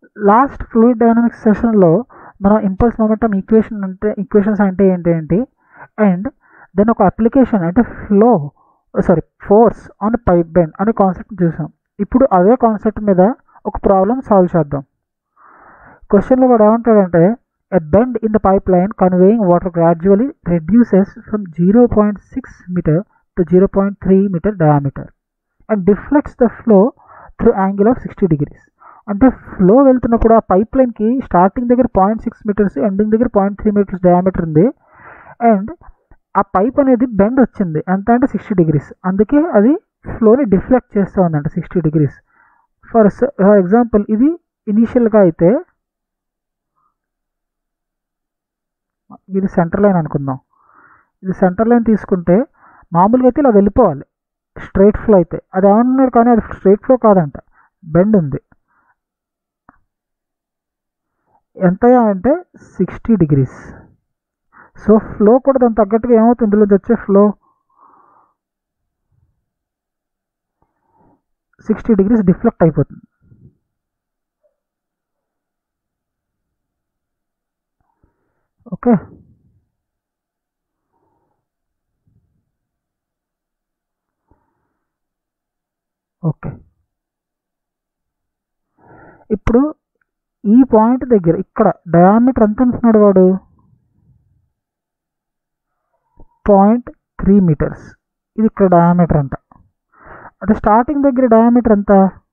last fluid dynamics సెషన్లో మనం impulse momentum equation అంటే ఈక్వేషన్స్ అంటే ఏంటి ఏంటి అండ్ దెన్ ఒక అప్లికేషన్ అంటే flow sorry force on pipe bend అనే కాన్సెప్ట్ చూసాం ఇప్పుడు అదే కాన్సెప్ట్ మీద ఒక ప్రాబ్లం సాల్వ్ చేద్దాం క్వశ్చన్లో వాడు ఏమంటాడంటే a bend in the pipe line conveying water gradually reduces from zero point six metre to zero point three metre diameter and deflects the flow through angle of sixty degrees అంటే flow వెళ్తున్నప్పుడు ఆ pipe లైన్కి starting దగ్గర point six metres ending దగ్గర point three metres diameter ఉంది and ఆ pipe అనేది bend వచ్చింది ఎంత అంటే సిక్స్టీ డిగ్రీస్ అందుకే అది ఫ్లోని డిఫ్లెక్ట్ చేస్తూ ఉందంట sixty degrees for for example ఇది ఇనీషియల్గా అయితే ఇది సెంటర్ లైన్ అనుకుందాం ఇది సెంటర్ లైన్ తీసుకుంటే మామూలుగా అయితే ఇలా వెళ్ళిపోవాలి స్ట్రైట్ ఫ్లో అయితే అది ఏమన్నాడు కానీ అది స్ట్రైట్ ఫ్లో కాదంట బెండ్ ఉంది ఎంత అంటే సిక్స్టీ డిగ్రీస్ సో ఫ్లో కూడా దాని తగ్గట్టుగా ఏమవుతుంది ఇందులో వచ్చే ఫ్లో సిక్స్టీ డిగ్రీస్ డిఫ్లెక్ట్ అయిపోతుంది ఓకే ఓకే ఇప్పుడు ఈ పాయింట్ దగ్గర ఇక్కడ డయామీటర్ ఎంత అంటున్నాడు వాడు పాయింట్ త్రీ మీటర్స్ ఇది ఇక్కడ డయామీటర్ అంట అంటే స్టార్టింగ్ దగ్గర డయామీటర్ ఎంత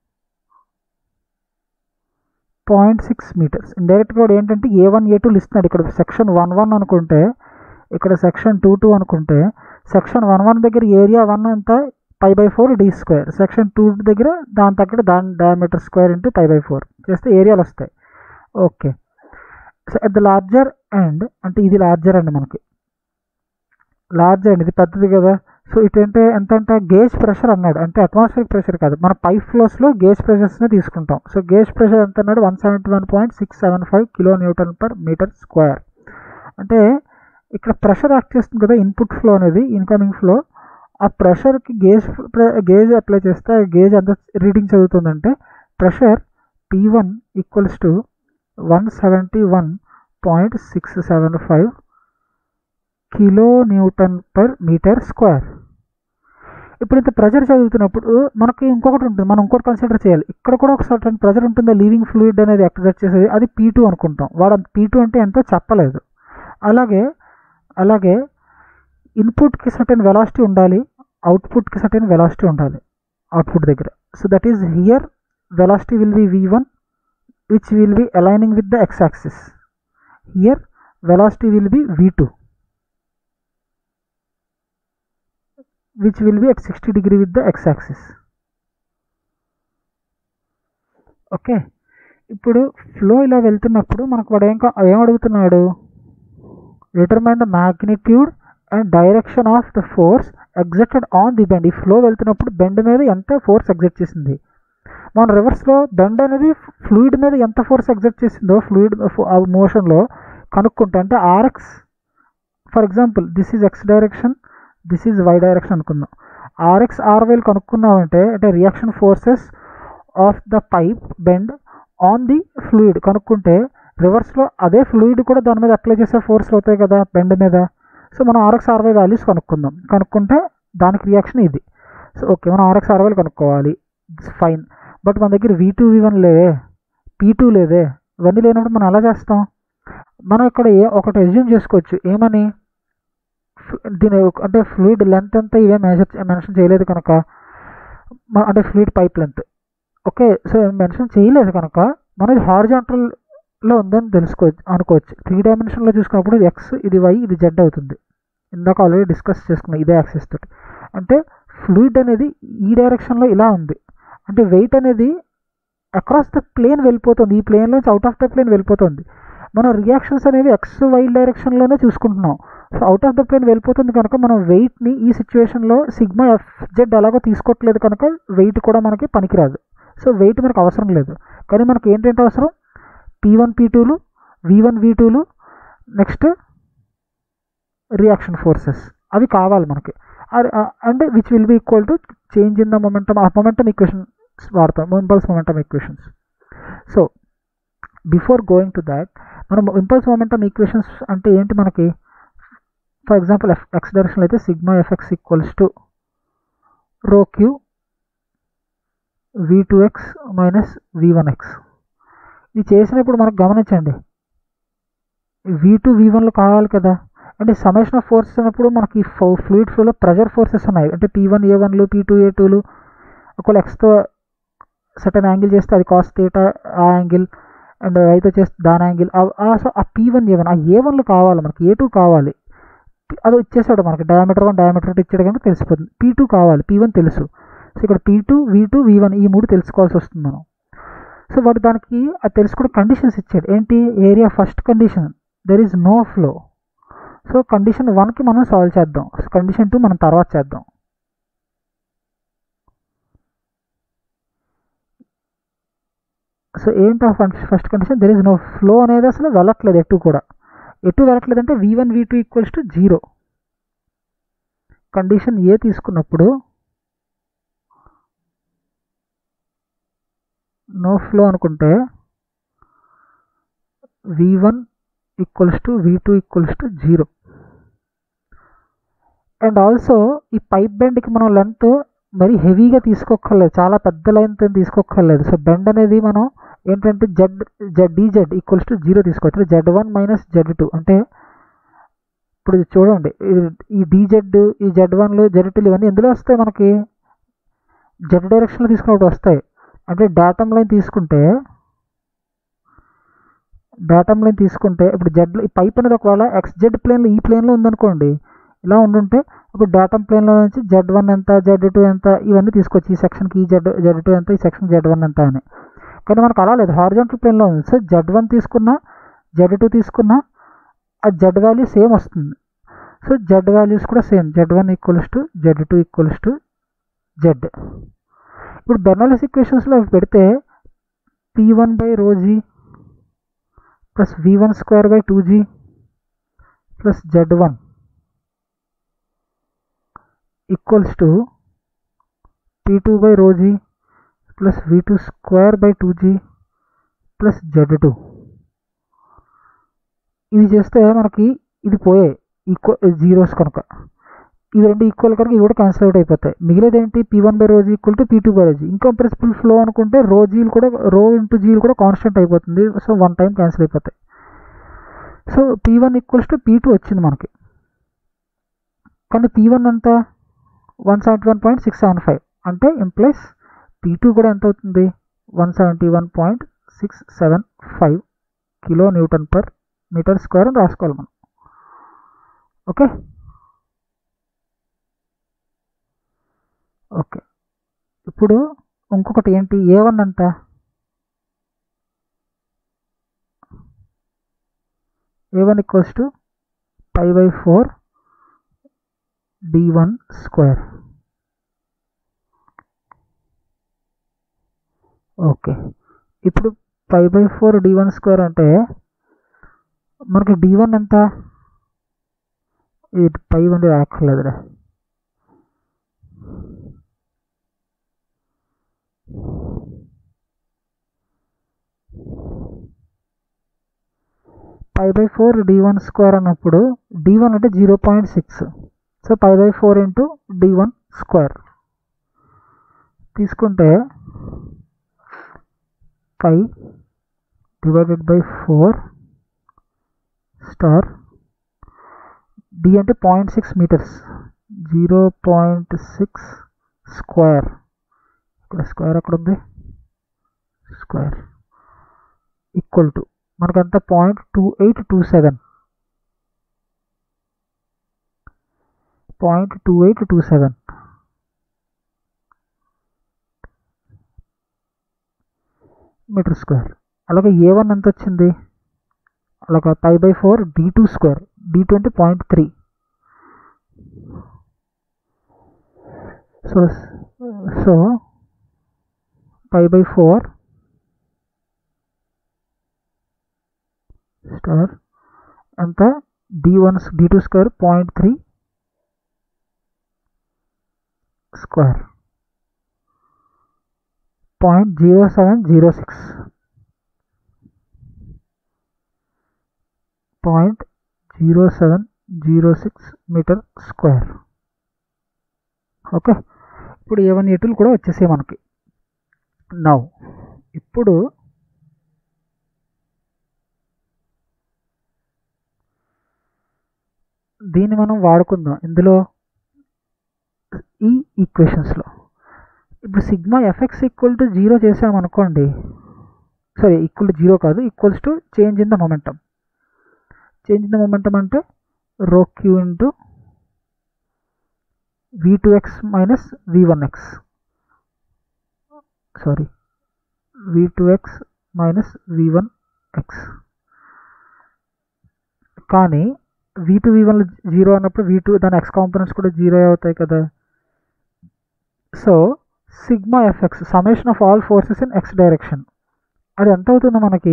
పాయింట్ సిక్స్ మీటర్స్ ఇండైరెక్ట్గా కూడా ఏంటంటే ఏ వన్ ఏ టూ ఇస్తున్నాడు ఇక్కడ సెక్షన్ వన్ వన్ అనుకుంటే ఇక్కడ సెక్షన్ టూ టూ అనుకుంటే సెక్షన్ వన్ వన్ దగ్గర ఏరియా వన్ అంతా pi by four D square section two దగ్గర దాని తగ్గట్టు దాని diameter square into pi by four చేస్తే ఏరియాలు వస్తాయి okay so at the larger and అంటే ఇది లార్జర్ అండి మనకి లార్జ్ అండి ఇది పెద్దది కదా సో ఇటంటే ఎంత అంటే గేజ్ ప్రెషర్ అన్నాడు అంటే అట్మాస్ఫియర్ ప్రెషర్ కాదు మన పైప్ ఫ్లోస్లో గేజ్ ప్రెషర్స్ని తీసుకుంటాం సో గేజ్ ప్రెషర్ ఎంత అన్నాడు one seventy one point six seven five kilo newton per metre square అంటే ఇక్కడ ప్రెషర్ యాక్ట్ చేస్తుంది కదా ఇన్పుట్ ఫ్లో అనేది ఇన్కమింగ్ ఫ్లో ఆ ప్రెషర్కి గేజ్ గేజ్ అప్లై చేస్తే ఆ గేజ్ ఎంత రీడింగ్ చదువుతుందంటే pressure P one equals to one seventy one point six seven five kilo newton per metre square ఇప్పుడు ఇంత ప్రెజర్ చదువుతున్నప్పుడు మనకి ఇంకొకటి ఉంటుంది మనం ఇంకోటి కన్సిడర్ చేయాలి ఇక్కడ కూడా ఒక సర్టన్ ప్రెజర్ ఉంటుందా లీవింగ్ ఫ్లూయిడ్ అనేది ఎక్సర్ట్ చేసేది అది పీ టూ అనుకుంటాం వాడు పీ టూ అంటే ఎంతో చెప్పలేదు అలాగే అలాగే ఇన్పుట్కి సర్టెన్ వెలాసిటీ ఉండాలి అవుట్పుట్కి సర్టెన్ వెలాసిటీ ఉండాలి అవుట్పుట్ దగ్గర so that is here velocity will be V one which will be aligning with the X axis here velocity will be V two which will be at 60 degree with the x-axis okay ఇప్పుడు flow ఇలా వెళ్తున్నప్పుడు మనకు వాడు ఏం ఏం అడుగుతున్నాడు determine the magnitude and direction of the force exerted on the bend ఈ flow వెళ్తున్నప్పుడు బెండ్ మీద ఎంత ఫోర్స్ ఎగ్జెక్ట్ చేసింది మన రివర్స్లో బెండ్ అనేది ఫ్లూయిడ్ మీద ఎంత ఫోర్స్ ఎగ్జెక్ట్ చేసిందో ఫ్లూయిడ్ మోషన్లో కనుక్కుంటే అంటే R X for example this is X direction this is Y direction అనుకుందాం ఆర్ఎక్స్ ఆర్వైల్ కనుక్కున్నామంటే అంటే reaction forces of the pipe bend on the fluid కనుక్కుంటే రివర్స్లో అదే ఫ్లూయిడ్ కూడా దాని మీద అప్లై చేసే ఫోర్స్ అవుతాయి కదా బెండ్ మీద సో మనం ఆర్ఎక్స్ ఆర్వై వాల్యూస్ కనుక్కుందాం కనుక్కుంటే దానికి రియాక్షన్ ఇది సో ఓకే మనం ఆర్ఎక్స్ ఆర్వైలు కనుక్కోవాలి ఫైన్ బట్ మన దగ్గర వీ టూ వి వన్ లేవే పీ టూ లేదే ఇవన్నీ లేనప్పుడు మనం ఎలా చేస్తాం మనం ఇక్కడ ఏ ఒకటి ఎజ్యూమ్ చేసుకోవచ్చు ఏమని దీని అంటే ఫ్లూయిడ్ లెంత్ అంతా ఇవే మెజర్ మెన్షన్ చేయలేదు కనుక అంటే fluid pipe length okay so mention చేయలేదు కనుక మనది హార్జాంటల్లో ఉందని తెలుసుకోవచ్చు అనుకోవచ్చు త్రీ డైమెన్షన్లో చూసుకున్నప్పుడు ఇది ఎక్స్ ఇది వై ఇది జెడ్ అవుతుంది ఇందాక ఆల్రెడీ డిస్కస్ చేసుకున్నాం ఇదే యాక్సెస్ తోటి అంటే ఫ్లూయిడ్ అనేది ఈ డైరెక్షన్లో ఇలా ఉంది అంటే వెయిట్ అనేది అక్రాస్ ద ప్లేన్ వెళ్ళిపోతుంది ఈ ప్లేన్లోంచి అవుట్ ఆఫ్ ద ప్లేన్ వెళ్ళిపోతుంది మనం రియాక్షన్స్ అనేవి ఎక్స్ వై డైరెక్షన్లోనే చూసుకుంటున్నాం so out of the plane వెళ్ళిపోతుంది కనుక మనం వెయిట్ని ఈ సిచ్యువేషన్లో సిగ్మా ఎఫ్ జెడ్ అలాగో తీసుకోవట్లేదు కనుక వెయిట్ కూడా మనకి పనికిరాదు సో వెయిట్ మనకు అవసరం లేదు కానీ మనకి ఏంటంటే అవసరం పీ వన్ పీ టూలు వి వన్ వి టూలు నెక్స్ట్ రియాక్షన్ ఫోర్సెస్ అవి కావాలి మనకి and which will be equal to change in the momentum ఆ మొమెంటమ్ ఈక్వేషన్స్ వాడతాం impulse momentum equations so before going to that మనం ఇంపల్స్ మొమెంటమ్ ఈక్వేషన్స్ అంటే ఏంటి మనకి for example F X direction అయితే sigma FX equals to rho Q V two X minus V one X ఇది చేసినప్పుడు మనకు గమనించండి వి టూ వి వన్లు కావాలి కదా అంటే సమేషన్ ఆఫ్ ఫోర్సెస్ అన్నప్పుడు మనకి ఫ్లూయిడ్ ఫ్లోలో ప్రెషర్ ఫోర్సెస్ ఉన్నాయి అంటే పీ వన్ ఏ వన్లు పీ టూ ఏ టూలు ఒకవేళ ఎక్స్తో సటన్ యాంగిల్ చేస్తే అది కాస్ట్ థీటా ఆ యాంగిల్ అండ్ వైతో చేస్తే దాని యాంగిల్ సో ఆ పీ వన్ ఏ వన్ ఆ ఏ వన్లు కావాలి మనకి ఏ టూ కావాలి అది ఇచ్చేసాడు మనకి డయామీటర్ వన్ డయామీటర్ టూ ఇచ్చాడు కనుక తెలిసిపోతుంది పీ టూ కావాలి పీ వన్ తెలుసు సో ఇక్కడ P two V two V one ఈ మూడు తెలుసుకోవాల్సి వస్తుంది మనం సో వాడు దానికి అది తెలుసుకునే కండిషన్స్ ఇచ్చాడు ఏంటి area first condition there is no flow so condition వన్కి మనం సాల్వ్ చేద్దాం కండిషన్ టూ మనం తర్వాత చేద్దాం సో ఏంటి first condition there is no flow అనేది అసలు వెళ్ళట్లేదు ఎటు కూడా ఎటు వెళ్ళట్లేదు అంటే V one V two equals to zero condition A తీసుకున్నప్పుడు నో ఫ్లో అనుకుంటే V one equals to V two equals to zero and also ఈ పైప్ బెండ్కి మనం లెంత్ మరి హెవీగా తీసుకోక్కర్లేదు చాలా పెద్ద లెంత్ తీసుకోక్కర్లేదు సో బెండ్ అనేది మనం ఏంటంటే Z Z D Z equals to zero తీసుకోవచ్చు Z one minus Z two అంటే ఇప్పుడు చూడండి ఈ డీజెడ్ ఈ జెడ్ వన్లు జెడ్ టూలు ఇవన్నీ ఎందులో వస్తాయి మనకి జెడ్ డైరెక్షన్లో తీసుకున్నప్పుడు వస్తాయి అంటే డాటమ్ లైన్ తీసుకుంటే డాటమ్ లైన్ తీసుకుంటే ఇప్పుడు జెడ్ ఈ పైప్ అనేది ఒకవేళ ఎక్స్ జెడ్ ప్లేన్లో ఈ ప్లేన్లో ఉందనుకోండి ఇలా ఉండుంటే ఇప్పుడు డాటమ్ ప్లేన్లో నుంచి జెడ్ వన్ ఎంత జెడ్ టూ ఎంత ఇవన్నీ తీసుకోవచ్చు ఈ సెక్షన్కి ఈ జెడ్ జెడ్ టూ ఎంత ఈ సెక్షన్ జెడ్ వన్ ఎంత అని కానీ మనకు అలా లేదు హారిజాంటల్ ప్లేన్లో ఉంది సో జెడ్ వన్ తీసుకున్నా జెడ్ టూ తీసుకున్నా ఆ జెడ్ వాల్యూ సేమ్ వస్తుంది సో జెడ్ వాల్యూస్ కూడా same Z one equals to Z two equals to Z ఇప్పుడు బెర్నలస్ ఈక్వేషన్స్లో పెడితే P one by Rosie plus V one square by two G plus Z one equals to P two by Rosie plus V two square by two G plus Z two ఇది చేస్తే మనకి ఇది పోయాయి equal zeros కనుక ఇవి రెండు equal కనుక ఇవి కూడా క్యాన్సిల్ అవుట్ అయిపోతాయి మిగిలేదు ఏంటి P one by rho G equal to P two by rho G incompressible flow అనుకుంటే రో జీలు కూడా రో ఇంటూ జీలు కూడా కాన్స్టెంట్ అయిపోతుంది సో వన్ టైం క్యాన్సిల్ అయిపోతాయి so P one equals to P two వచ్చింది మనకి కానీ పీ వన్ ఎంత one seventy one point six seven five అంటే ఇంప్లైస్ పీ టూ కూడా ఎంత అవుతుంది one seventy one point six seven five kilo newton per metre square అని రాసుకోవాలి మనం ఓకే ఓకే ఇప్పుడు ఇంకొకటి ఏంటి ఏ వన్ ఎంత A one equals to pi by four D one square okay ఇప్పుడు pi by four D one square అంటే మనకి డి వన్ ఎంత ఇది పై వండి రాక్కర్లేదురా pi by four D one square అన్నప్పుడు డి వన్ అంటే zero point six so pi by four into D one square తీసుకుంటే five divided by four star D అంటే point six metres zero point six square ఇక్కడ square ఎక్కడ ఉంది square equal to మనకంత point two eight two seven point two eight two seven metre square అలాగే A one ఎంత వచ్చింది అలాగే pi by four D two square D two అంటే point three so so pi by four star ఎంత D one D two square point three square point zero seven zero six point zero seven zero six metre square okay ఇప్పుడు A one A tool కూడా వచ్చేసాయి మనకి now ఇప్పుడు దీన్ని మనం వాడుకుందాం ఇందులో ఈ ఈక్వేషన్స్లో ఇప్పుడు sigma F X equal to zero చేసామనుకోండి సారీ ఈక్వల్ టు జీరో కాదు equals to change in the momentum change in the momentum అంటే rho Q into V two X minus V one X sorry V two X minus V one X కానీ V two V one zero అన్నప్పుడు V two దాని X components కూడా జీరో అవుతాయి కదా so sigma F X summation of all forces in X direction అది ఎంత అవుతుంది మనకి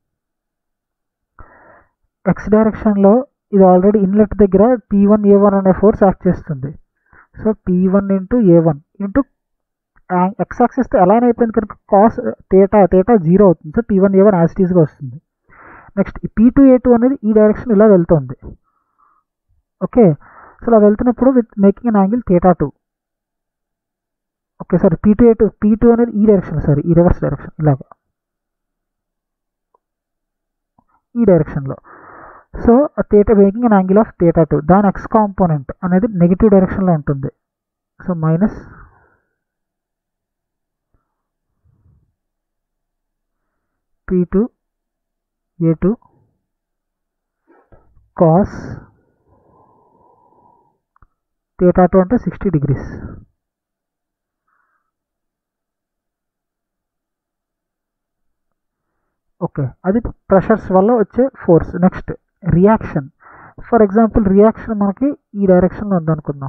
ఎక్స్ డైరెక్షన్లో ఇది ఆల్రెడీ ఇన్లెట్ దగ్గర పీ వన్ ఏ వన్ అనే ఫోర్స్ యాక్ట్ చేస్తుంది so P one into A one into X యాక్సిస్తో ఎలా అయిపోయింది కనుక కాస్ తేటా తేటా జీరో అవుతుంది so P one A one యాజిటీస్గా వస్తుంది next P two A two అనేది ఈ డైరెక్షన్ ఇలా వెళ్తుంది ఓకే సో అలా వెళ్తున్నప్పుడు with making an angle theta two okay sorry P two A two P two అనేది ఈ డైరెక్షన్ సారీ ఈ రివర్స్ డైరెక్షన్ ఇలాగా ఈ డైరెక్షన్లో so theta making an angle of theta two దాని ఎక్స్ కాంపోనెంట్ అనేది నెగిటివ్ డైరెక్షన్లో ఉంటుంది so minus P two A two cos theta two అంటే సిక్స్టీ డిగ్రీస్ ఓకే అది ప్రెషర్స్ వల్ల వచ్చే force next reaction for example reaction మనకి ఈ డైరెక్షన్లో ఉందనుకుందాం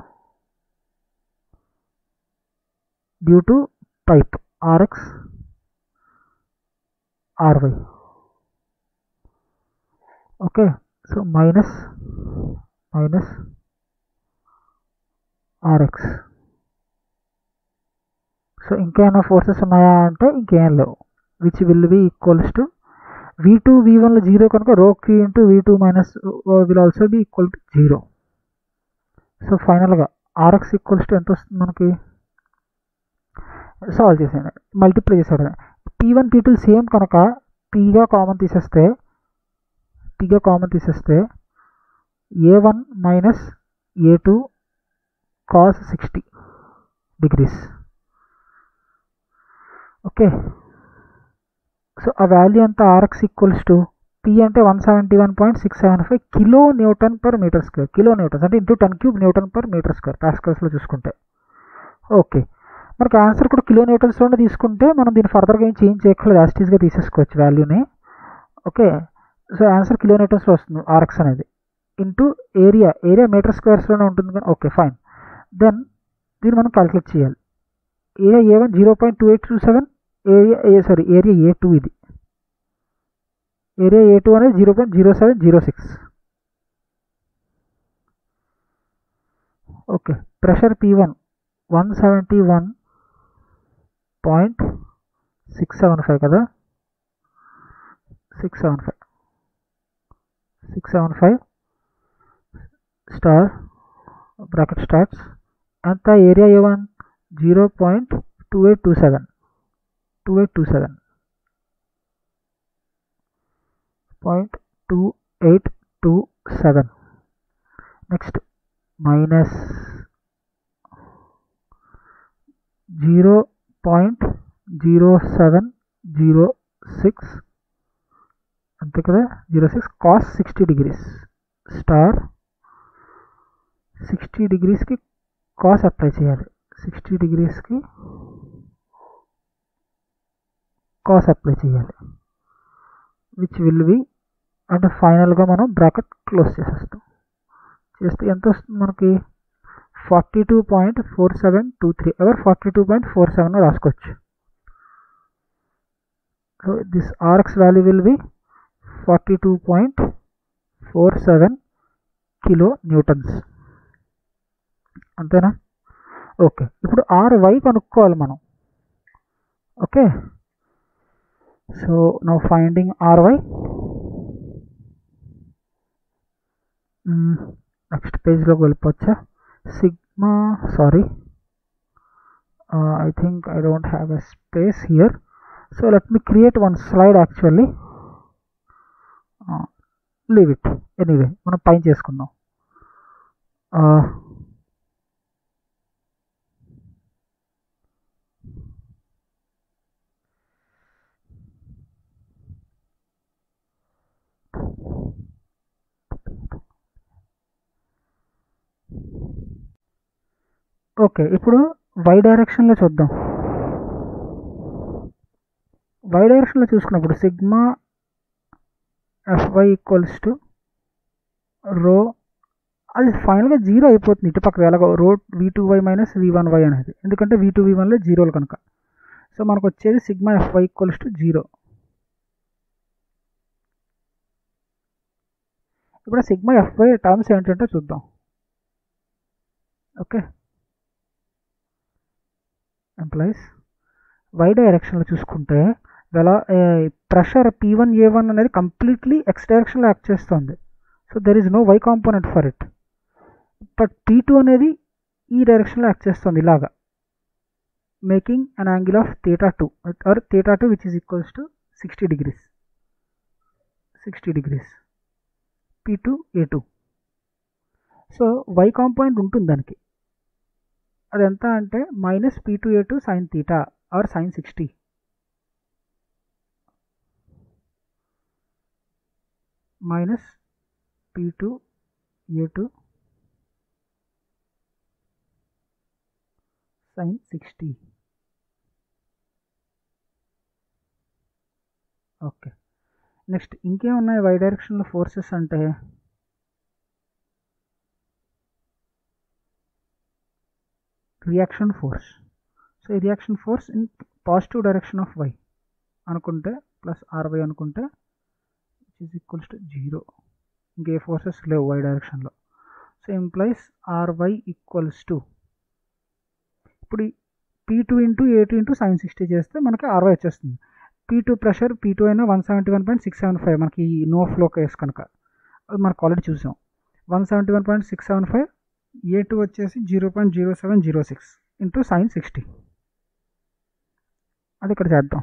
due to pipe R X R Y okay so minus minus R X so ఇంకేమైనా ఫోర్సెస్ ఉన్నాయా అంటే ఇంకేం లేవు which will be equals to V two V వన్లో జీరో కనుక rho Q into V two minus will also be equal to zero so ఫైనల్గా R X equals to ఎంత వస్తుంది మనకి సాల్వ్ చేసాను మల్టిప్లై చేశాడు P one P two same కనుక పీగా కామన్ తీసేస్తే పీగా కామన్ తీసేస్తే A one minus A two cos sixty degrees okay so ఆ వాల్యూ అంతా ఆర్ఎక్స్ ఈక్వల్స్ టు పి అంటే one seventy one point six seven five kilo newton per metre square kilo newtons అంటే into ten cube newton per metre square పాస్కల్స్లో చూసుకుంటే okay మనకి answer కూడా kilo న్యూటన్స్లోనే తీసుకుంటే మనం దీన్ని ఫర్దర్గా ఏం చేంజ్ చేయక్కర్లేదు యాస్టీస్గా తీసేసుకోవచ్చు వాల్యూని ఓకే సో ఆన్సర్ కిలో న్యూటన్స్లో వస్తుంది ఆర్ఎక్స్ అనేది ఇంటూ ఏరియా ఏరియా మీటర్ స్క్వేర్స్లోనే ఉంటుంది కానీ ఓకే ఫైన్ దెన్ దీన్ని మనం క్యాలిక్యులేట్ చేయాలి area A one zero point two eight two seven area A sorry area A two ఇది ఏరియా ఏ టూ అనేది zero point zero seven zero six okay pressure P one one seventy one point six seven five కదా six seven five six seven five star bracket starts అంత area A one zero point two eight two seven two eight two seven point two eight two seven next minus zero point zero seven zero six అంతే కదా zero six cos sixty degrees star sixty డిగ్రీస్కి cos apply చేయాలి sixty డిగ్రీస్కి cos apply చేయాలి which will be అంటే ఫైనల్గా మనం bracket close చేసేస్తాం చేస్తే ఎంత వస్తుంది మనకి forty two point four seven two three ఎవరు forty two point four seven రాసుకోవచ్చు so this R X value will be forty two point four seven kilo newtons అంతేనా ఓకే ఇప్పుడు ఆర్ వై కనుక్కోవాలి మనం okay so now finding R Y next పేజ్లోకి వెళ్ళిపోవచ్చా sigma sorry I think I don't have a space here so let me create one slide actually leave it anyway మనం పైన చేసుకుందాం okay ఇప్పుడు why డైరెక్షన్లో చూద్దాం వై డైరెక్షన్లో చూసుకున్నప్పుడు సిగ్మా ఎఫ్వై ఈక్వల్స్ టు రో అది ఫైనల్గా జీరో అయిపోతుంది ఇటుపక్క ఎలాగో rho V two Y minus V one Y అనేది ఎందుకంటే వీ టూ వి వన్లో జీరోలు కనుక సో మనకు వచ్చేది sigma F Y equals to zero ఇప్పుడు సిగ్మా ఎఫ్వై టర్మ్స్ ఏంటంటే చూద్దాం ఓకే ఎంప్లాయీస్ వై డైరెక్షన్లో చూసుకుంటే వెలా pressure P one A one అనేది కంప్లీట్లీ ఎక్స్ డైరెక్షన్లో యాక్ట్ చేస్తుంది so there is no Y component for it but P two అనేది ఈ డైరెక్షన్లో యాక్ట్ చేస్తుంది ఇలాగా making an angle of theta two or theta two which is equals to sixty degrees sixty degrees P two A two so Y component ఉంటుంది దానికి అది ఎంత అంటే minus P two A two sine theta or sine sixty minus P two A two sine sixty okay next ఇంకేమున్నాయి Y డైరెక్షన్లో forces అంటే reaction force so ఈ reaction force in positive direction of Y అనుకుంటే plus R Y అనుకుంటే which is equals to zero ఇంకే forces లేవు Y డైరెక్షన్లో so ఎంప్లాయిస్ ఆర్వై ఈక్వల్స్ టు ఇప్పుడు P two into A two into sine sixty చేస్తే మనకి ఆర్వై వచ్చేస్తుంది P two pressure P two అయినా one seventy one point six seven five మనకి నో ఫ్లో కేస్ కనుక అది మనకు ఆల్రెడీ చూసాం one seventy one point six seven five A two వచ్చేసి zero point zero seven zero six into sine sixty అది ఇక్కడ చేద్దాం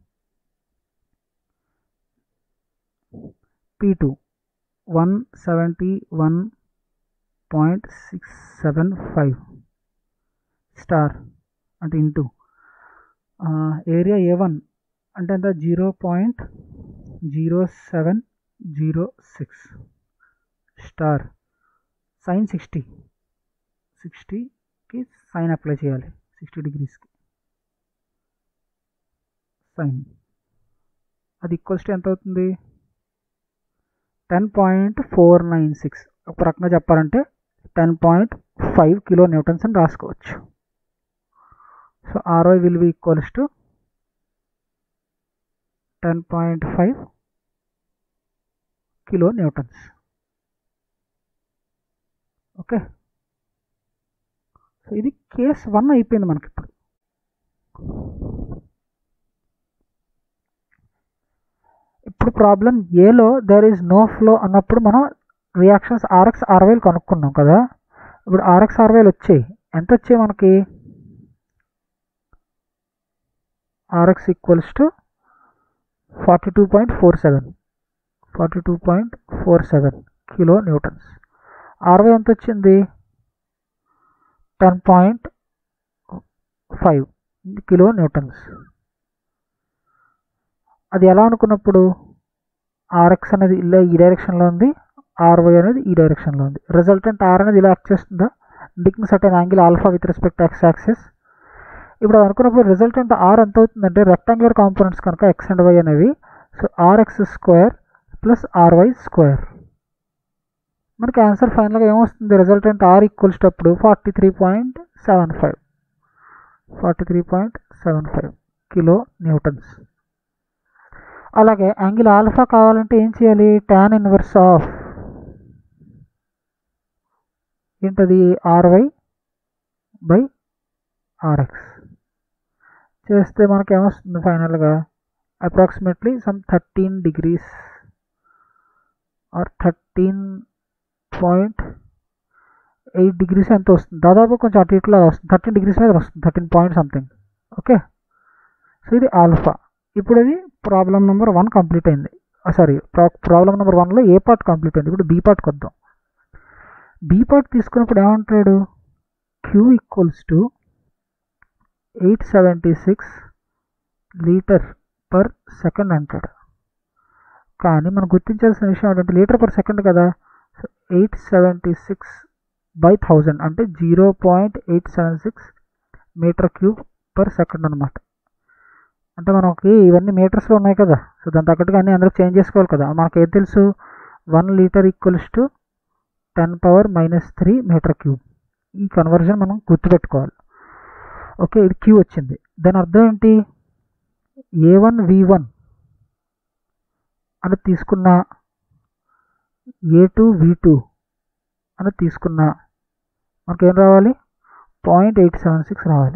P two one seventy one point six seven five star అంటే into area A one అంటే ఎంత zero point zero seven zero six star sine sixty సిక్స్టీకి sine apply చేయాలి sixty డిగ్రీస్కి sine అది ఈక్వల్స్ టు ఎంత అవుతుంది ten point four nine six ఒక రకంగా చెప్పాలంటే ten point five kilo newtons అని రాసుకోవచ్చు so R Y will be equals to ten point five kilo newtons okay so ఇది కేస్ వన్ అయిపోయింది మనకి ఇప్పుడు ఇప్పుడు ప్రాబ్లం ఏలో దర్ ఈజ్ నో ఫ్లో అన్నప్పుడు మనం రియాక్షన్స్ ఆర్ఎక్స్ ఆర్వైలు కనుక్కున్నాం కదా ఇప్పుడు ఆర్ఎక్స్ ఆర్వైలు వచ్చాయి ఎంత వచ్చాయి మనకి R X equals to forty two point four seven forty two point four seven kilo newtons R Y ఎంత వచ్చింది ten point five kilo newtons అది ఎలా అనుకున్నప్పుడు ఆర్ఎక్స్ అనేది ఇలా ఈ డైరెక్షన్లో ఉంది ఆర్వై అనేది ఈ డైరెక్షన్లో ఉంది రిజల్టెంట్ ఆర్ అనేది ఇలా యాక్ట్ చేస్తుందా డిక్కింగ్ certain angle alpha with respect X axis ఇప్పుడు అది అనుకున్నప్పుడు రిజల్టెంట్ ఆర్ ఎంత అవుతుందంటే రెక్టాంగులర్ కాంపోనెంట్స్ కనుక ఎక్స్ అండ్ వై అనేవి so R X square plus RY square మనకి ఆన్సర్ ఫైనల్గా ఏమొస్తుంది రిజల్టెంట్ ఆర్ ఈక్వల్స్ అప్పుడు forty three point seven five forty three point seven five kilo newtons అలాగే యాంగిల్ ఆల్ఫా కావాలంటే ఏం చేయాలి ట్యాన్ ఇన్వర్స్ ఆఫ్ ఏంటది ఆర్వై బై ఆర్ఎక్స్ చేస్తే మనకి ఏమొస్తుంది ఫైనల్గా approximately some thirteen degrees or thirteen point eight degrees ఎంత వస్తుంది దాదాపు కొంచెం అటు ఇట్లా వస్తుంది థర్టీన్ డిగ్రీస్ మీద వస్తుంది thirteen point something okay so ఇది ఆల్ఫా ఇప్పుడు అది ప్రాబ్లం నెంబర్ వన్ కంప్లీట్ అయింది సారీ ప్రాబ్లం నెంబర్ వన్లో ఏ పార్ట్ కంప్లీట్ అయింది ఇప్పుడు బీ పార్ట్కి వద్దాం బీ పార్ట్ తీసుకున్నప్పుడు ఏమంటాడు Q equals to eight seventy six litre per second అంటాడు కానీ మనం గుర్తించాల్సిన విషయం ఏంటంటే లీటర్ పర్ సెకండ్ కదా so eight seventy six by thousand అంటే zero point eight seven six metre cube per second అనమాట అంటే మనకి ఇవన్నీ మీటర్స్లో ఉన్నాయి కదా సో దాని తగ్గట్టుగా అన్నీ అందరికి చేంజ్ చేసుకోవాలి కదా మనకి ఏం తెలుసు one litre equals to ten power minus three metre cube ఈ కన్వర్జన్ మనం గుర్తుపెట్టుకోవాలి ఓకే ఇది క్యూ వచ్చింది దాని అర్థం ఏంటి ఏ వన్ వి వన్ అని తీసుకున్న ఏ టూ వి టూ అని తీసుకున్న మనకి ఏం రావాలి పాయింట్ ఎయిట్ సెవెన్ సిక్స్ రావాలి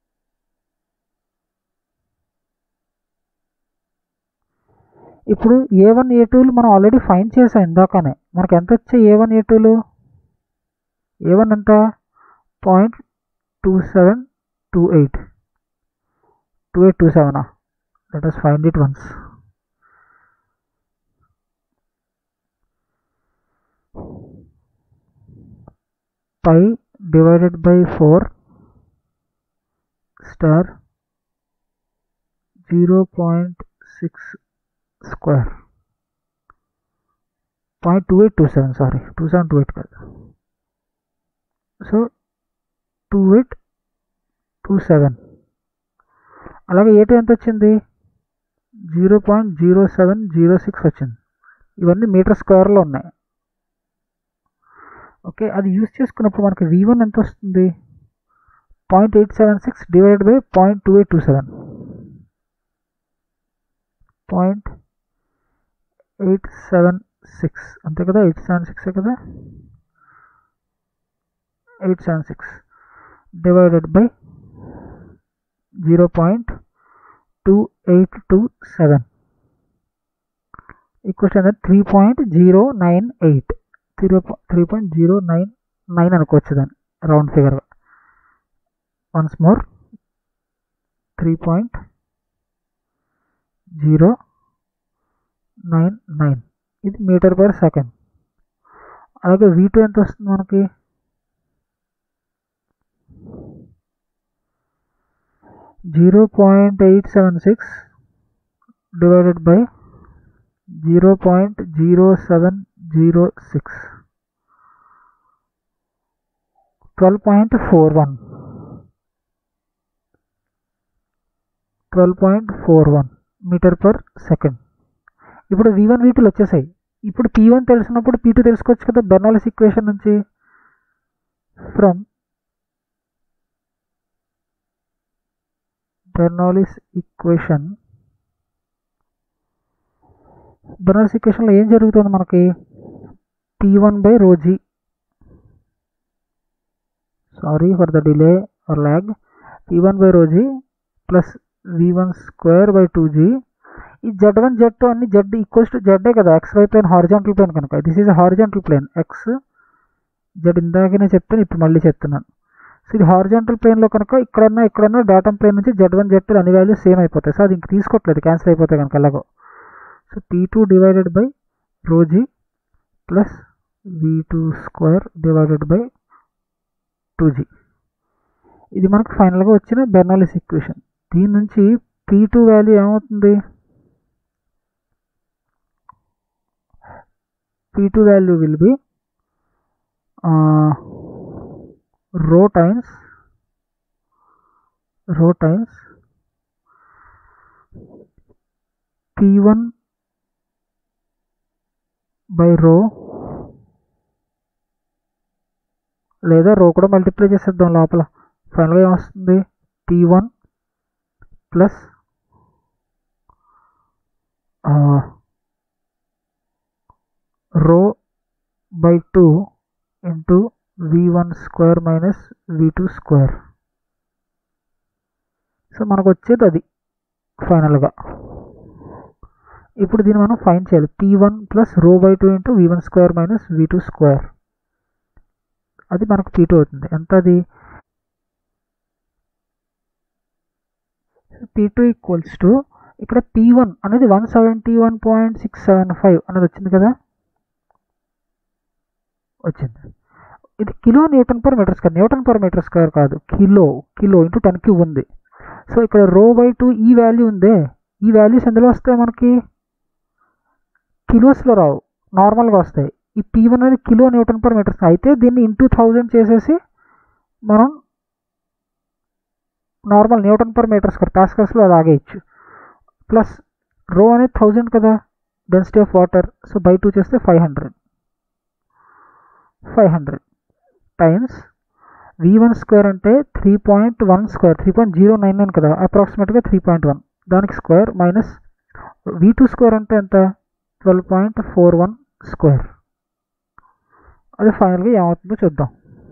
ఇప్పుడు ఏ వన్ ఏ టూలు మనం ఆల్రెడీ ఫైన్ చేసాం ఇందాకనే మనకి ఎంత వచ్చాయి ఏ వన్ ఏ టూలు ఏ వన్ ఎంత point two seven two eight two eight two సెవెనా let us find it once pi divided by 4 star 0.6 square 0.2827 sorry 2728 కాదు సో 2827 అలాగే ఏ ఎంత వచ్చింది zero point zero seven zero six వచ్చింది ఇవన్నీ metre స్క్వేర్లో ఉన్నాయి ఓకే అది యూస్ చేసుకున్నప్పుడు మనకి వి వన్ ఎంత వస్తుంది point eight seven six divided by point two eight two seven point eight seven six అంతే కదా ఎయిట్ సెవెన్ సిక్స్ కదా eight seven six divided by zero point two eight two seven equals అనేది three point zero nine eight three three point zero nine nine అనుకోవచ్చు దాన్ని round ఫిగర్గా once more three point zero nine nine ఇది metre per second అలాగే V two ఎంత వస్తుంది మనకి zero point eight seven six divided by zero point zero seven zero six twelve point four one twelve point four one metre per second ఇప్పుడు V one వీటిలు వచ్చేసాయి ఇప్పుడు P one తెలిసినప్పుడు P two తెలుసుకోవచ్చు కదా బెర్నాలిస్ ఈక్వేషన్ నుంచి from Bernoulli's equation Bernoulli's ఈక్వేషన్లో ఏం జరుగుతుంది మనకి P one by rho g sorry for the delay or lag P one by Rosie plus V one square by two G ఈ Z one Z two అన్ని Z equals to Z కదా X Y plane horizontal plane కనుక this is horizontal plane X Z ఇందాకనే చెప్తాను ఇప్పుడు మళ్ళీ చెప్తున్నాను so ఇది హారిజాంటల్ ప్లేన్లో కనుక ఇక్కడన్నా ఇక్కడన్నా డాటమ్ ప్లేన్ నుంచి జెడ్ వన్ జెడ్ టూ అన్ని వాల్యూస్ సేమ్ అయిపోతాయి సో అది ఇంక తీసుకోవట్లేదు క్యాన్సిల్ అయిపోతాయి కనుక ఎలాగో so P two divided by Rosie plus V two square divided by two G ఇది మనకు ఫైనల్గా వచ్చిన బెర్నాలిస్ ఈక్వేషన్ దీని నుంచి పీ టూ వాల్యూ ఏమవుతుంది P two value will be rho times rho times P one by rho లేదా rho కూడా multiply చేసేద్దాం లోపల ఫైనల్గా ఏమొస్తుంది P one plus rho by two into V one square minus V two square so మనకు వచ్చేది అది ఫైనల్గా ఇప్పుడు దీన్ని మనం ఫైన్ చేయాలి P one plus rho by two into V one square minus V two square అది మనకు పీ టూ అవుతుంది ఎంత అది పీ టూ ఈక్వల్స్ టు ఇక్కడ పీ వన్ అనేది one seventy one point six seven five అనేది వచ్చింది కదా వచ్చింది ఇది kilo newton per metre square newton per metre square కాదు kilo kilo into ten cube ఉంది సో ఇక్కడ రో బై టూ ఈ వాల్యూ ఉందే ఈ వాల్యూస్ ఎందులో వస్తాయి మనకి కిలోస్లో రావు నార్మల్గా వస్తాయి ఈ పీ వన్ అనేది కిలో న్యూటన్ పర్ మీటర్ అయితే దీన్ని ఇంటూ థౌజండ్ చేసేసి మనం normal newton per metre square పాస్కల్స్లో అది ఆగేయచ్చు ప్లస్ రో అనేది థౌజండ్ కదా density of water so by two చేస్తే five hundred five hundred times V one square అంటే three point one square three point zero nine nine కదా అప్రాక్సిమేట్గా three point one దానికి square minus V two square అంటే ఎంత twelve point four one square అది ఫైనల్గా ఏమవుతుందో చూద్దాం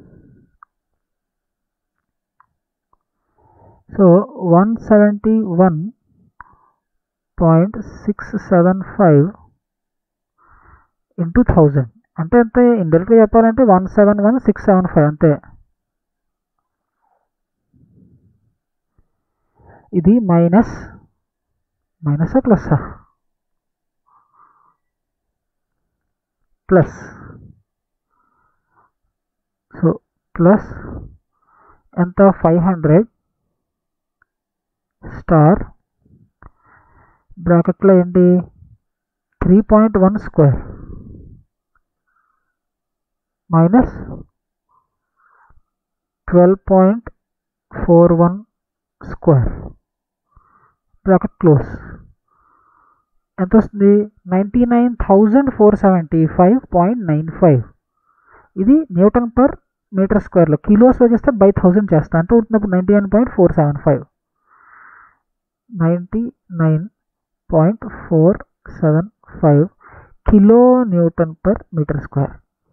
so one seventy one point six seven five into thousand అంటే ఎంత ఇండైరెక్ట్గా చెప్పాలంటే one seven one six seven five అంతే ఇది మైనస్ మైనసా ప్లస్సా ప్లస్ సో ప్లస్ ఎంత ఫైవ్ హండ్రెడ్ స్టార్ బ్రాకెట్లో ఏంటి three point one square minus twelve point four one square bracket close ఎంత వస్తుంది ninety nine thousand four seventy five point nine five ఇది న్యూటన్ పర్ మీటర్ స్క్వేర్లో కిలోస్లో చేస్తే బై థౌజండ్ చేస్తా అంటే ఉంటున్నప్పుడు ninety nine point four seven five ninety nine point four seven five kilo newton per metre square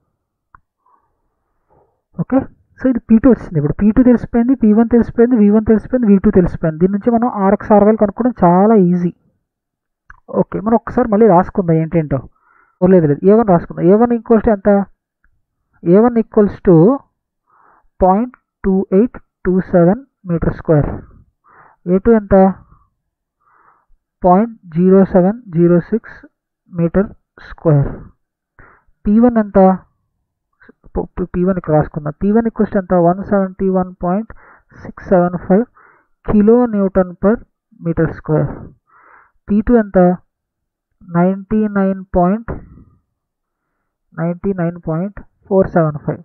okay so ఇది P two వచ్చింది ఇప్పుడు P two తెలిసిపోయింది పీ వన్ తెలిసిపోయింది వి వన్ తెలిసిపోయింది వి టూ తెలిసిపోయింది దీని నుంచి మనం ఆర్ఎక్స్ ఆర్వైల్ కనుక్కోవడం చాలా ఈజీ ఓకే మనం ఒకసారి మళ్ళీ రాసుకుందాం ఏంటేంటో ఓ లేదు లేదు ఏ వన్ రాసుకుందాం ఏ వన్ ఈక్వల్స్ టు ఎంత A one equals to point two eight two seven metre square A two ఎంత point zero seven zero six metre square P one ఎంత పీ వన్ ఇక్కడ రాసుకుందాం పీ వన్ ఈక్వల్స్ ఎంత one seventy one point six seven five kilo newton per metre square P two ఎంత ninety nine point ninety nine point four seven five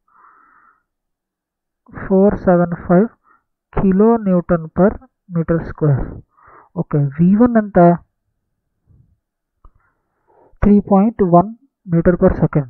four seven five kilo newton per metre square okay V one ఎంత three point one metre per second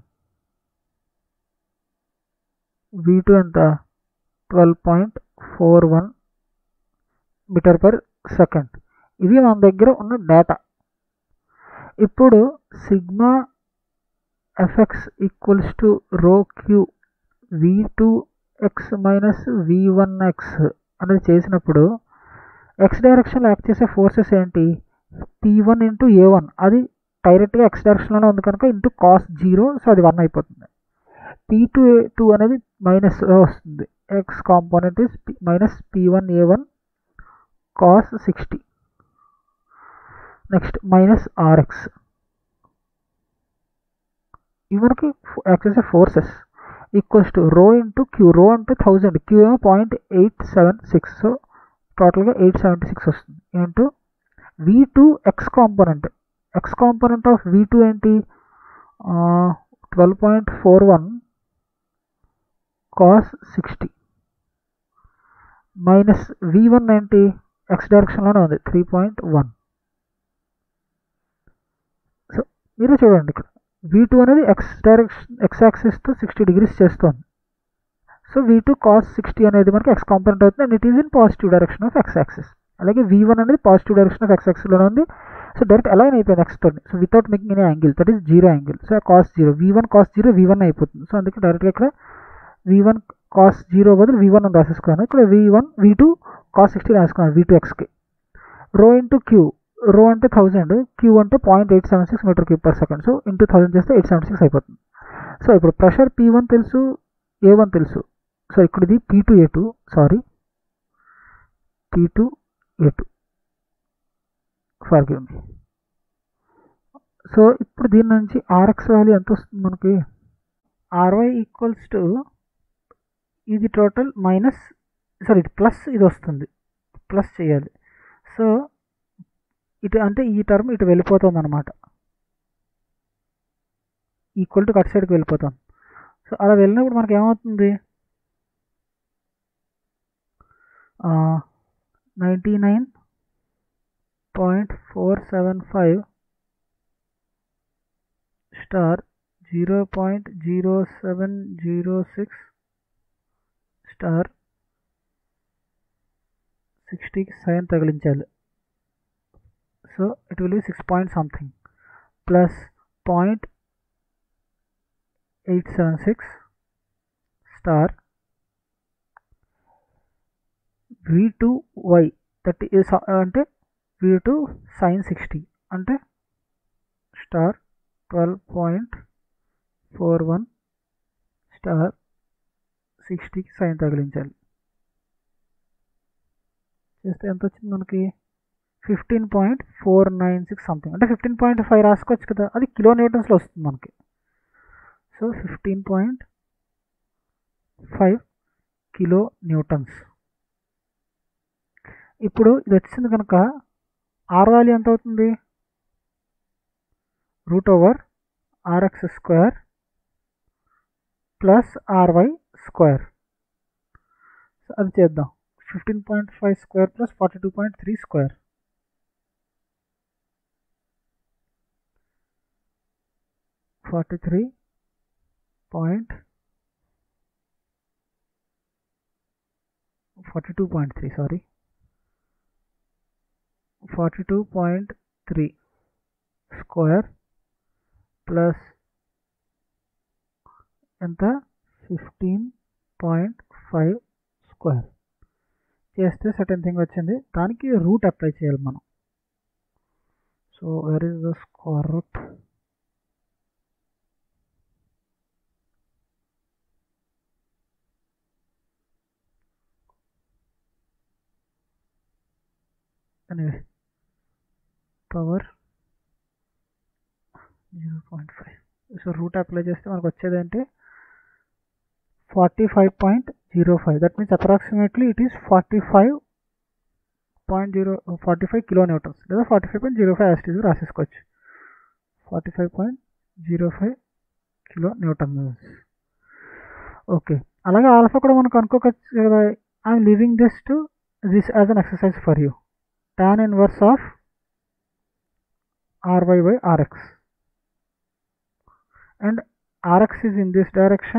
V two ఎంత twelve point four one metre per second ఇది మన దగ్గర ఉన్న data ఇప్పుడు sigma FX equals to rho Q V two X minus V one X అనేది చేసినప్పుడు X డైరెక్షన్లో యాక్ట్ చేసే ఫోర్సెస్ ఏంటి P one into A one అది డైరెక్ట్గా ఎక్స్ డైరెక్షన్లోనే ఉంది కనుక ఇంటూ కాస్ జీరో సో అది వన్ అయిపోతుంది పీ టూ ఏ టూ అనేది మైనస్ వస్తుంది X component is minus P one A one cos sixty next minus RX ఇవి మనకి యాక్ట్ చేసే forces equals to rho into Q rho అంటే thousand Q ఏమో point eight seven six so టోటల్గా eight seventy six వస్తుంది into V two X component X component of V two ఏంటి twelve point four one cos sixty minus V one ఏంటి X డైరెక్షన్లోనే ఉంది three point one so మీరే చూడండి ఇక్కడ V two అనేది ఎక్స్ డైరెక్షన్ ఎక్స్ యాక్సిస్తో సిక్స్టీ డిగ్రీస్ చేస్తుంది so V two cos sixty అనేది మనకి ఎక్స్ కాంపోనెంట్ అవుతుంది and it is in positive direction of X axis అలాగే వి వన్ అనేది పాజిటివ్ డైరెక్షన్ ఆఫ్ ఎక్స్ యాక్సిస్లోనే ఉంది సో డైరెక్ట్ అలైన్ అయిపోయింది ఎక్స్తో so without making any angle that is zero angle so cos zero V one cos zero V one అయిపోతుంది so అందుకే డైరెక్ట్గా ఇక్కడ వి వన్ కాస్ జీరో బదులు వి వన్ అని రాసేసుకున్నాను ఇక్కడ V one V two cos sixty రాసుకున్నాను V two ఎక్స్కి రో ఇంటూ క్యూ రో అంటే థౌజండ్ క్యూ అంటే point eight seven six metre cube per second so into thousand చేస్తే eight seventy six అయిపోతుంది సో ఇప్పుడు ప్రెషర్ పీ వన్ తెలుసు A one తెలుసు so ఇక్కడ ఇది P two A two sorry P two A two forgive me so ఇప్పుడు దీని నుంచి ఆర్ఎక్స్ వాల్యూ ఎంత వస్తుంది మనకి ఆర్వై ఈక్వల్స్ టు ఇది టోటల్ మైనస్ సారీ ఇది ప్లస్ ఇది వస్తుంది ప్లస్ చేయాలి సో ఇటు అంటే ఈ టర్మ్ ఇటు వెళ్ళిపోతుంది అనమాట ఈక్వల్ టు కట్ సైడ్కి వెళ్ళిపోతాం సో అలా వెళ్ళినప్పుడు మనకి ఏమవుతుంది ninety nine point four seven five star zero point zero seven zero six star సిక్స్టీకి సైన్ తగిలించాలి so it will be six point something plus point eight seven six star V two Y thirty అంటే V two sine sixty అంటే star twelve point four one star సిక్స్టీకి sine తగిలించాలి చేస్తే ఎంత వచ్చింది మనకి fifteen point four nine six something అంటే fifteen point five రాసుకోవచ్చు కదా అది కిలో న్యూటన్స్లో వస్తుంది మనకి so fifteen point five kilo newtons ఇప్పుడు ఇది వచ్చింది కనుక ఆర్ వాల్యూ ఎంత అవుతుంది root over RX square plus RY square అది చేద్దాం fifteen point five square plus forty two point three square forty three point forty two point three sorry forty two point three square plus ఎంత fifteen point five square చేస్తే certain thing వచ్చింది దానికి root apply చేయాలి మనం so where is the square root anyway power zero point five so root apply చేస్తే మనకు వచ్చేది అంటే forty five point zero five that means approximately it is forty five point zero forty five kilo newtons లేదా forty five point zero five as it is రాసేసుకోవచ్చు forty five point zero five kilo newtons okay అలాగే alpha కూడా మనకు అనుకోవచ్చు కదా I'm leaving this to this as an exercise for you tan inverse of ry by rx and rx is in this direction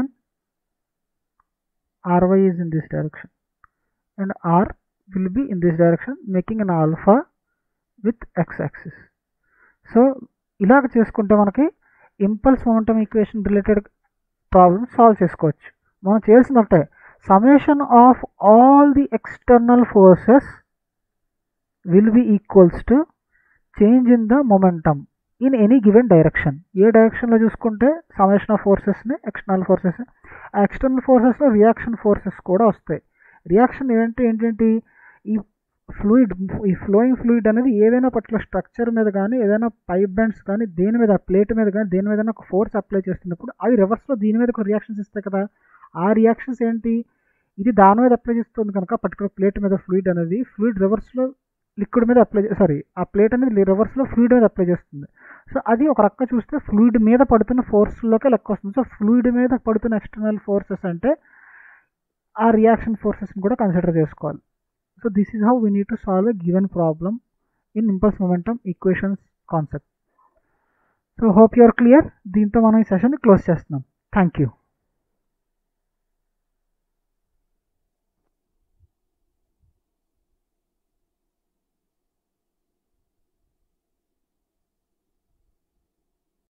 ry is in this direction and r will be in this direction making an alpha with x axis సో ఇలాగ చేసుకుంటే మనకి impulse momentum equation related problem solve చేసుకోవచ్చు మనం చేయాల్సింది ఒకటే summation of all the external forces will be equals to change in the momentum in any given direction ఏ డైరెక్షన్లో చూసుకుంటే సమేషన్ ఆఫ్ ఫోర్సెస్ని ఎక్స్టర్నల్ ఫోర్సెస్ ఆ ఎక్స్టర్నల్ ఫోర్సెస్లో రియాక్షన్ ఫోర్సెస్ కూడా వస్తాయి రియాక్షన్ ఏంటి ఏంటంటే ఈ ఫ్లూయిడ్ ఈ ఫ్లోయింగ్ ఫ్లూయిడ్ అనేది ఏదైనా పర్టికులర్ స్ట్రక్చర్ మీద కానీ ఏదైనా పైప్ బ్యాండ్స్ కానీ దేని మీద ప్లేట్ మీద కానీ దేని మీద ఒక ఫోర్స్ అప్లై చేస్తున్నప్పుడు అవి రివర్స్లో దీని మీద ఒక రియాక్షన్స్ ఇస్తాయి కదా ఆ రియాక్షన్స్ ఏంటి ఇది దాని మీద అప్లై చేస్తుంది కనుక పర్టికులర్ ప్లేట్ మీద ఫ్లూయిడ్ అనేది ఫ్లూయిడ్ రివర్స్లో లిక్విడ్ మీద అప్లై సారీ ఆ ప్లేట్ అనేది రివర్స్లో ఫ్లూయిడ్ మీద అప్లై చేస్తుంది సో అది ఒక రక్క చూస్తే ఫ్లూయిడ్ మీద పడుతున్న ఫోర్స్లోకే లెక్క వస్తుంది సో ఫ్లూయిడ్ మీద పడుతున్న ఎక్స్టర్నల్ ఫోర్సెస్ అంటే ఆ రియాక్షన్ ఫోర్సెస్ని కూడా కన్సిడర్ చేసుకోవాలి so this is how we need to solve a given problem in impulse momentum equations concept so hope you're clear దీంతో మనం ఈ సెషన్ క్లోజ్ చేస్తున్నాం థ్యాంక్ యూ